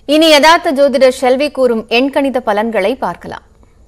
இனி யதார்த்த ஜோதிடர் ஷெல்வி கூறும் எண்கணித பலன்களை பார்க்கலாம்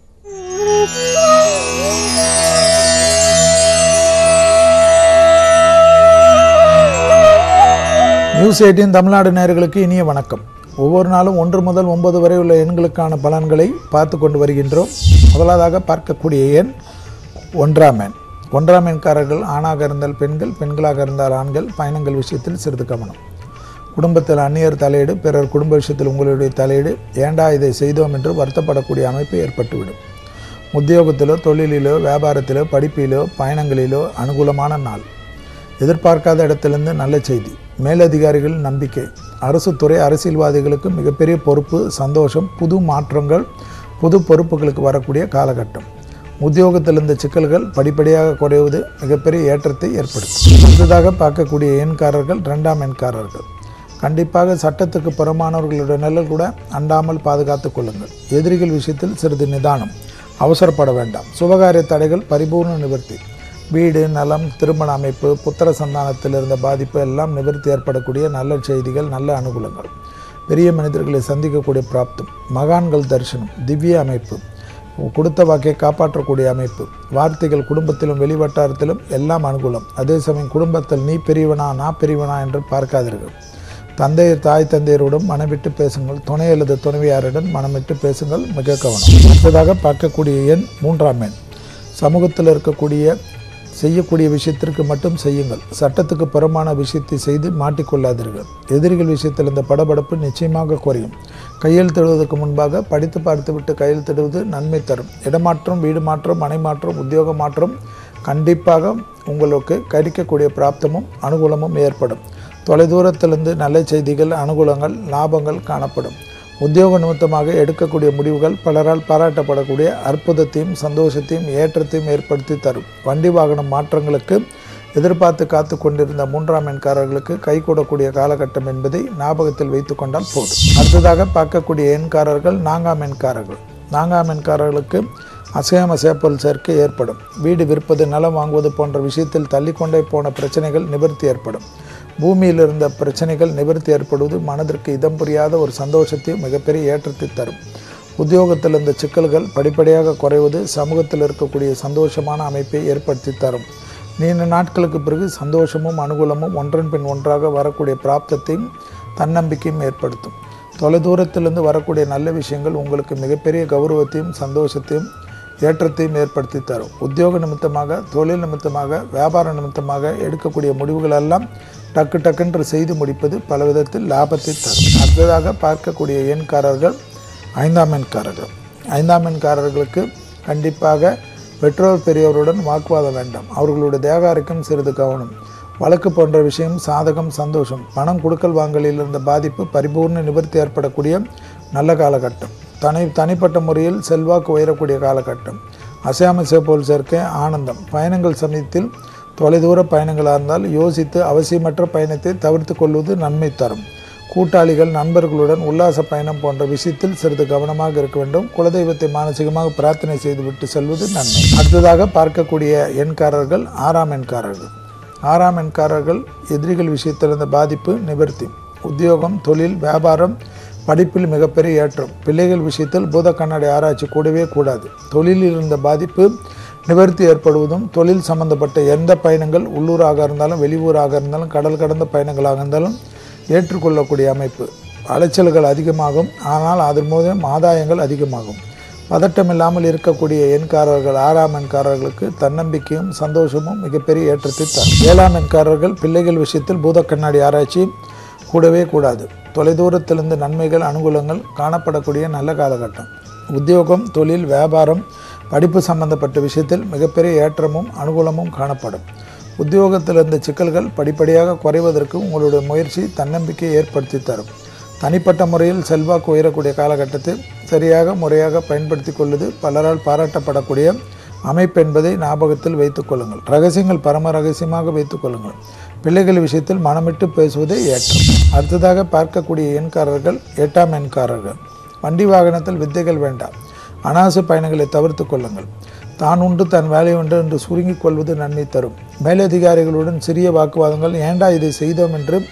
நியூஸ் எயிட்டின் தமிழ்நாடு நேயர்களுக்கு இனிய வணக்கம் ஒவ்வொரு நாளும் ஒன்று முதல் ஒன்பது வரை உள்ள எண்களுக்கான பலன்களை பார்த்து கொண்டு வருகின்றோம் முதலாவதாக பார்க்கக்கூடிய எண் ஒன்றாம் எண் ஒன்றாம் எண்காரர்கள் ஆணாக இருந்தால் பெண்கள் பெண்களாக இருந்தால் ஆண்கள் பயணங்கள் விஷயத்தில் சிறிது கவனம் குடும்பத்தில் அந்நியர் தலையீடு பிறர் குடும்ப விஷயத்தில் உங்களுடைய தலையீடு ஏண்டா இதை செய்தோம் என்று வருத்தப்படக்கூடிய அமைப்பு ஏற்பட்டுவிடும் உத்தியோகத்திலோ தொழிலிலோ வியாபாரத்திலோ படிப்பிலோ பயணங்களிலோ அனுகூலமான நாள் எதிர்பார்க்காத இடத்திலிருந்து நல்ல செய்தி மேலதிகாரிகள் நம்பிக்கை அரசு துறை அரசியல்வாதிகளுக்கு மிகப்பெரிய பொறுப்பு சந்தோஷம் புது மாற்றங்கள் புது பொறுப்புகளுக்கு வரக்கூடிய காலகட்டம் உத்தியோகத்தில் இருந்த சிக்கல்கள் படிப்படியாக குறைவது மிகப்பெரிய ஏற்றத்தை ஏற்படுத்தும் அடுத்ததாக பார்க்கக்கூடிய எண்காரர்கள் ரெண்டாம் எண்காரர்கள் கண்டிப்பாக சட்டத்துக்கு புறமானவர்களுடைய நிழல் கூட அண்டாமல் பாதுகாத்துக் கொள்ளுங்கள் எதிரிகள் விஷயத்தில் சிறிது நிதானம் அவசரப்பட வேண்டாம் சுபகாரிய தடைகள் பரிபூர்ண நிவர்த்தி வீடு நலம் திருமண அமைப்பு புத்திர சந்தானத்தில் இருந்த பாதிப்பு எல்லாம் நிவர்த்தி ஏற்படக்கூடிய நல்ல செய்திகள் நல்ல அனுகூலங்கள் பெரிய மனிதர்களை சந்திக்கக்கூடிய பிராப்தம் மகான்கள் தரிசனம் திவ்ய அமைப்பு கொடுத்த வாக்கை காப்பாற்றக்கூடிய அமைப்பு வார்த்தைகள் குடும்பத்திலும் வெளிவட்டாரத்திலும் எல்லாம் அனுகூலம் அதே சமயம் குடும்பத்தில் நீ பெரியவனா நான் பெரியவனா என்று பார்க்காதீர்கள் தந்தையர் தாய் தந்தையரோடும் மனமிட்டு பேசுங்கள் துணை அல்லது துணைவியாருடன் மனமிட்டு பேசுங்கள் மிக கவனம் அடுத்ததாக பார்க்கக்கூடிய எண் மூன்றாம் எண் சமூகத்தில் இருக்கக்கூடிய செய்யக்கூடிய விஷயத்திற்கு மட்டும் செய்யுங்கள் சட்டத்துக்கு புறமான விஷயத்தை செய்து மாட்டிக்கொள்ளாதீர்கள் எதிரிகள் விஷயத்தில் இந்த படபடப்பு நிச்சயமாக குறையும் கையெழுத்திடுவதற்கு முன்பாக படித்து பார்த்துவிட்டு கையெழுத்திடுவது நன்மை தரும் இடமாற்றம் வீடு மாற்றம் மனை மாற்றம் உத்தியோக மாற்றம் கண்டிப்பாக உங்களுக்கு கிடைக்கக்கூடிய பிராப்தமும் அனுகூலமும் ஏற்படும் தொலைதூரத்திலிருந்து நல்ல செய்திகள் அனுகூலங்கள் லாபங்கள் காணப்படும் உத்தியோக நிமித்தமாக எடுக்கக்கூடிய முடிவுகள் பலரால் பாராட்டப்படக்கூடிய அற்புதத்தையும் சந்தோஷத்தையும் ஏற்றத்தையும் ஏற்படுத்தி தரும் வண்டி வாகனம் மாற்றங்களுக்கு எதிர்பார்த்து காத்து கொண்டிருந்த மூன்றாம் எண்காரர்களுக்கு கை கூடக்கூடிய காலகட்டம் என்பதை ஞாபகத்தில் வைத்து கொண்டால் போதும் அடுத்ததாக பார்க்கக்கூடிய எண்காரர்கள் நான்காம் எண்காரர்கள் நான்காம் எண்காரர்களுக்கு அசையாம சேப்பல் சேர்க்கை ஏற்படும் வீடு விற்பது நிலம் வாங்குவது போன்ற விஷயத்தில் தள்ளிக்கொண்டே போன பிரச்சனைகள் நிவர்த்தி ஏற்படும் பூமியில் இருந்த பிரச்சனைகள் நிவர்த்தி ஏற்படுவது மனதிற்கு இதம் புரியாத ஒரு சந்தோஷத்தையும் மிகப்பெரிய ஏற்றத்தை தரும் உத்தியோகத்தில் இருந்த சிக்கல்கள் படிப்படியாக குறைவது சமூகத்தில் இருக்கக்கூடிய சந்தோஷமான அமைப்பை ஏற்படுத்தி தரும் நீண்ட நாட்களுக்கு பிறகு சந்தோஷமும் அனுகூலமும் ஒன்றன் பின் ஒன்றாக வரக்கூடிய பிராப்தத்தையும் தன்னம்பிக்கையும் ஏற்படுத்தும் தொலைதூரத்திலிருந்து வரக்கூடிய நல்ல விஷயங்கள் உங்களுக்கு மிகப்பெரிய கௌரவத்தையும் சந்தோஷத்தையும் ஏற்றத்தையும் ஏற்படுத்தி தரும் உத்தியோக நிமித்தமாக தொழில் நிமித்தமாக வியாபார நிமித்தமாக எடுக்கக்கூடிய முடிவுகள் எல்லாம் டக்கு டக்குன்று செய்து முடிப்பது பல விதத்தில் லாபத்தை தரும் அடுத்ததாக பார்க்கக்கூடிய எண்காரர்கள் ஐந்தாம் எண்காரர்கள் ஐந்தாம் எண்காரர்களுக்கு கண்டிப்பாக பெற்றோர் பெரியவருடன் வாக்குவாதம் வேண்டாம் அவர்களுடைய தேகாரிக்கும் சிறிது கவனம் வழக்கு போன்ற விஷயம் சாதகம் சந்தோஷம் பணம் கொடுக்கல் வாங்கலில் இருந்த பாதிப்பு பரிபூர்ண நிவர்த்தி ஏற்படக்கூடிய நல்ல காலகட்டம் தனி தனிப்பட்ட முறையில் செல்வாக்கு உயரக்கூடிய காலகட்டம் அசையாமை சேப்போல் சேர்க்கை ஆனந்தம் பயணங்கள் சமயத்தில் தொலைதூர பயணங்களாக இருந்தால் யோசித்து அவசியமற்ற பயணத்தை தவிர்த்து கொள்வது நன்மை தரும் கூட்டாளிகள் நண்பர்களுடன் உல்லாச பயணம் போன்ற விஷயத்தில் சிறிது கவனமாக இருக்க வேண்டும் குலதெய்வத்தை மானசீகமாக பிரார்த்தனை செய்துவிட்டு செல்வது நன்மை அடுத்ததாக பார்க்கக்கூடிய எண்காரர்கள் ஆறாம் எண்காரர்கள் ஆறாம் எண்காரர்கள் எதிரிகள் விஷயத்தில் இருந்த பாதிப்பு நிவர்த்தி உத்தியோகம் தொழில் வியாபாரம் படிப்பில் மிகப்பெரிய ஏற்றம் பிள்ளைகள் விஷயத்தில் பூத கண்ணாடி ஆராய்ச்சி கூடவே கூடாது தொழிலில் இருந்த பாதிப்பு நிவர்த்தி ஏற்படுவதும் தொழில் சம்பந்தப்பட்ட எந்த பயணங்கள் உள்ளூராக இருந்தாலும் வெளியூராக இருந்தாலும் கடல் கடந்த பயணங்களாக இருந்தாலும் ஏற்றுக்கொள்ளக்கூடிய அமைப்பு அலைச்சல்கள் அதிகமாகும் ஆனால் அதன் மூலம் ஆதாயங்கள் அதிகமாகும் பதட்டமில்லாமல் இருக்கக்கூடிய எண்காரர்கள் ஆறாம் எண்காரர்களுக்கு தன்னம்பிக்கையும் சந்தோஷமும் மிகப்பெரிய ஏற்றத்தை தரும் ஏழாம் எண்காரர்கள் பிள்ளைகள் விஷயத்தில் பூத கண்ணாடி ஆராய்ச்சி கூடவே கூடாது தொலைதூரத்திலிருந்து நன்மைகள் அனுகூலங்கள் காணப்படக்கூடிய நல்ல காலகட்டம் உத்தியோகம் தொழில் வியாபாரம் படிப்பு சம்பந்தப்பட்ட விஷயத்தில் மிகப்பெரிய ஏற்றமும் அனுகூலமும் காணப்படும் உத்தியோகத்தில் இருந்த சிக்கல்கள் படிப்படியாக குறைவதற்கு உங்களுடைய முயற்சி தன்னம்பிக்கையை ஏற்படுத்தி தரும் தனிப்பட்ட முறையில் செல்வாக்கு உயரக்கூடிய காலகட்டத்தில் சரியாக முறையாக பயன்படுத்தி கொள்வது பலரால் பாராட்டப்படக்கூடிய அமைப்பு என்பதை ஞாபகத்தில் வைத்துக் கொள்ளுங்கள் ரகசியங்கள் பரம ரகசியமாக வைத்துக் கொள்ளுங்கள் பிள்ளைகள் விஷயத்தில் மனமிட்டு பேசுவதே ஏற்றம் அடுத்ததாக பார்க்கக்கூடிய எண்காரர்கள் எட்டாம் எண்காரர்கள் வண்டி வாகனத்தில் வித்தைகள் வேண்டாம் அனாவசிய பயணங்களை தவிர்த்து கொள்ளுங்கள் தான் உண்டு தன் வேலை உண்டு என்று சுருங்கிக் கொள்வது நன்மை தரும் மேலதிகாரிகளுடன் சிறிய வாக்குவாதங்கள் ஏண்டா இதை செய்தோம் என்று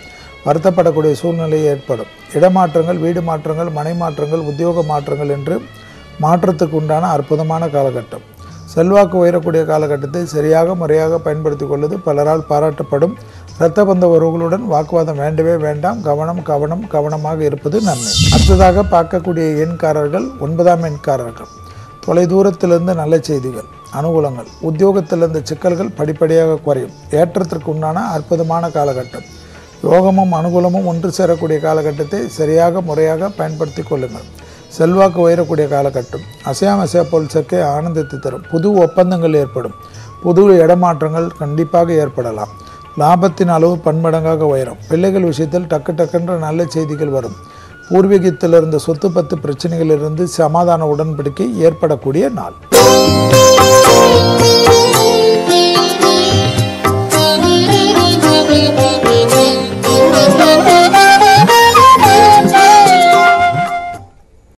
வருத்தப்படக்கூடிய சூழ்நிலை ஏற்படும் இடமாற்றங்கள் வீடு மாற்றங்கள் மனை மாற்றங்கள் உத்தியோக மாற்றங்கள் என்று மாற்றத்துக்கு உண்டான அற்புதமான காலகட்டம் செல்வாக்கு உயரக்கூடிய காலகட்டத்தை சரியாக முறையாக பயன்படுத்திக் கொள்வது பலரால் பாராட்டப்படும் இரத்த பந்த உறவுகளுடன் வாக்குவாதம் வேண்டவே வேண்டாம் கவனம் கவனம் கவனமாக இருப்பது நன்மை அடுத்ததாக பார்க்கக்கூடிய எண்காரர்கள் ஒன்பதாம் எண்காரர்கள் தொலைதூரத்திலிருந்து நல்ல செய்திகள் அனுகூலங்கள் உத்தியோகத்திலிருந்து சிக்கல்கள் படிப்படியாக குறையும் ஏற்றத்திற்கு உண்டான அற்புதமான காலகட்டம் யோகமும் அனுகூலமும் ஒன்று சேரக்கூடிய காலகட்டத்தை சரியாக முறையாக பயன்படுத்தி கொள்ளுங்கள் செல்வாக்கு உயரக்கூடிய காலகட்டம் அசையாமசையா போல் சேர்க்கை ஆனந்தத்தை தரும் புது ஒப்பந்தங்கள் ஏற்படும் புது இடமாற்றங்கள் கண்டிப்பாக ஏற்படலாம் லாபத்தின் அளவு பன்மடங்காக உயரும் பிள்ளைகள் விஷயத்தில் டக்கு டக்குன்ற நல்ல செய்திகள் வரும் பூர்வீகத்தில் இருந்த சொத்து பத்து பிரச்சனைகளிலிருந்து சமாதான உடன்படிக்கை ஏற்படக்கூடிய நாள்